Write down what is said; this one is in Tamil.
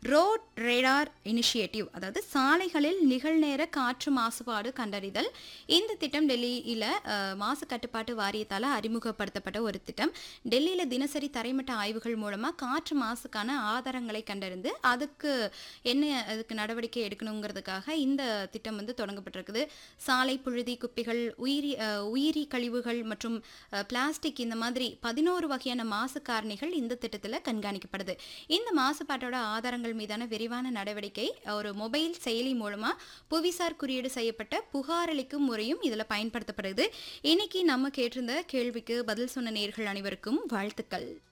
ரோட் ரேடார் இனிஷியேட்டிவ் அதாவது சாலைகளில் நிகழ்நேர காற்று மாசுபாடு கண்டறிதல் இந்த திட்டம் டெல்லியில் மாசு கட்டுப்பாட்டு வாரியத்தால் அறிமுகப்படுத்தப்பட்ட ஒரு திட்டம் டெல்லியில் தினசரி தரைமட்ட ஆய்வுகள் மூலமாக காற்று மாசுக்கான ஆதாரங்களை கண்டறிந்து அதுக்கு என்ன அதுக்கு நடவடிக்கை எடுக்கணுங்கிறதுக்காக இந்த திட்டம் வந்து தொடங்கப்பட்டிருக்குது சாலை புழுதி குப்பைகள் உயிரி அஹ், உயிரி கழிவுகள் மற்றும் அஹ், பிளாஸ்டிக் இந்த மாதிரி பதினோரு வகையான மாசு காரணிகள் இந்த திட்டத்தில் கண்காணிக்கப்படுது இந்த மாசுபாட்டோட ஆதாரங்கள் மீதான விரிவான நடவடிக்கை ஒரு மொபைல் செயலி மூலமா புவிசார் குறியீடு செய்யப்பட்ட புகாரளிக்கும் முறையும் இதில் பயன்படுத்தப்படுது இன்னைக்கு நம்ம கேட்டிருந்த கேள்விக்கு பதில் சொன்ன நேர்கள் அனைவருக்கும் வாழ்த்துக்கள்